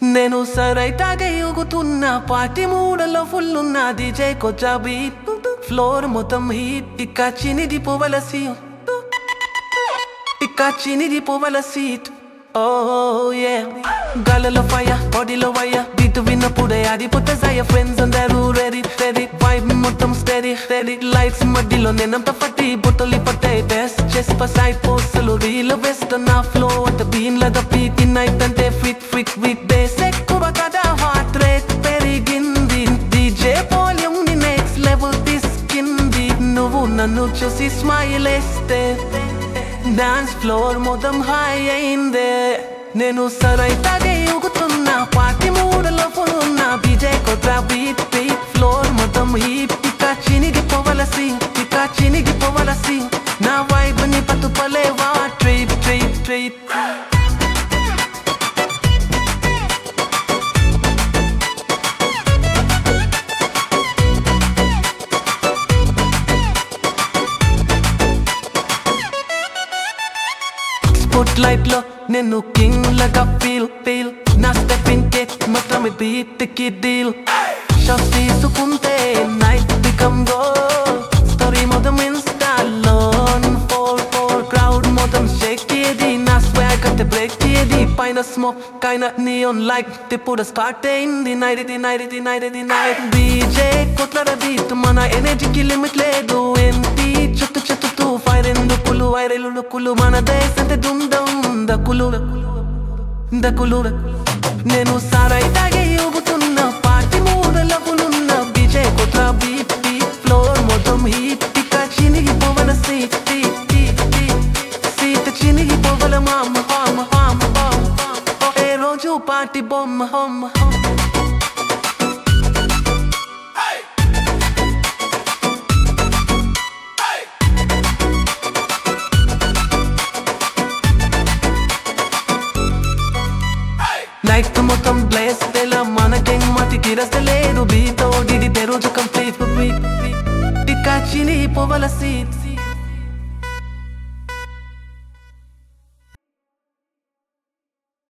నేను సరైతాగా ఊగుతున్నా పార్టీ మూడలో ఫుల్ ఉన్న డీజే కొచ్చా బీట్ ఫ్లోర్ మొత్తం హీట్ ఇక్క చినిది పువ్వుల సీట్ ఇక్క చినిది పువ్వుల సీట్ ఓ ఏ గాలలో ఫైర్ బాడీలో వయ్య బీట్ విన్నప్పుడే ఆడిపోతే జయ ఫ్రెండ్స్ అందరూ రెడీ రెడీ వైబ్ మొత్తం స్టెడీ రెడీ లైట్స్ మధ్యలో నేనంత పట్టి బుట్టలి పట్టే బెస్ట్ చేసి పసాయి పోస్టులు రీల్ బెస్ట్ నా ఫ్లో అంటే బీన్ల దప్పి నైట్ అంటే ఫిట్ ఫిట్ విత్ బేస్ ఎక్కువ కదా హార్ట్ రేట్ పెరిగింది డీజే వాల్యూమ్ ని నెక్స్ట్ లెవెల్ తీసుకింది నువ్వు నన్ను చూసి స్మైల్ వేస్తే డాన్స్ ఫ్లోర్ మొత్తం హై అయిందే నేను సరైతాగే ఊగుతున్నా పార్టీ మూడలో ఉన్న బీజే కొత్త బీట్ బీట్ ఫ్లోర్ మొత్తం హీట్ ఇక చినిగి పోవలసి ఇక చినిగి పోవలసి నా వైబ్ ని పట్టుపలేవా treat treat treat spotlight లో నేను కింగ్ లాగా ఫీల్ ఫీల్ నా స్టెప్పింగ్ కేక్ మాత్రమే బీట్ కి డీల్ షాట్స్ తీసుకుంటే నైట్ బికమ్ గో స్టోరీ మొత్తం ఇన్స్టాలో ఫోర్ ఫోర్ క్రౌడ్ మొత్తం షేక్ ఏది నా స్వాగ్ అంటే బ్రేక్ ఏది పైన స్మోక్ కైన నియోన్ లైక్ ఇప్పుడు స్టార్ట్ అయింది నైట్ ఇది నైట్ ఇది నైట్ ఇది నైట్ డీజే కొట్ల బీట్ మన ఎనర్జీకి లిమిట్ లేదు ఏంటి చుట్టూ చుట్టూ ఫైర్ ఎందుకులు వైరలు నొక్కులు మన దేశంటే దుందం దక్కులు దక్కులు నేను సారాయి తాగే ఊగుతున్న పార్టీ మూడల పులున్న బీజే కొట్ల బీట్ బీట్ ఫ్లోర్ మొత్తం హీట్ ఇక చినిగి పోవల seat seat seat seat seat చినిగి పోవల మామ హామ హామ హామ ఏ రోజు పార్టీ బొమ్మ హొమ్మ హొమ్మ నైట్ మొత్తం బ్లేస్ తెల మనకేం మతికి రసలేదు బీతో డిడి తెరోజు కంప్లీట్ టికా చిని పోవల సీట్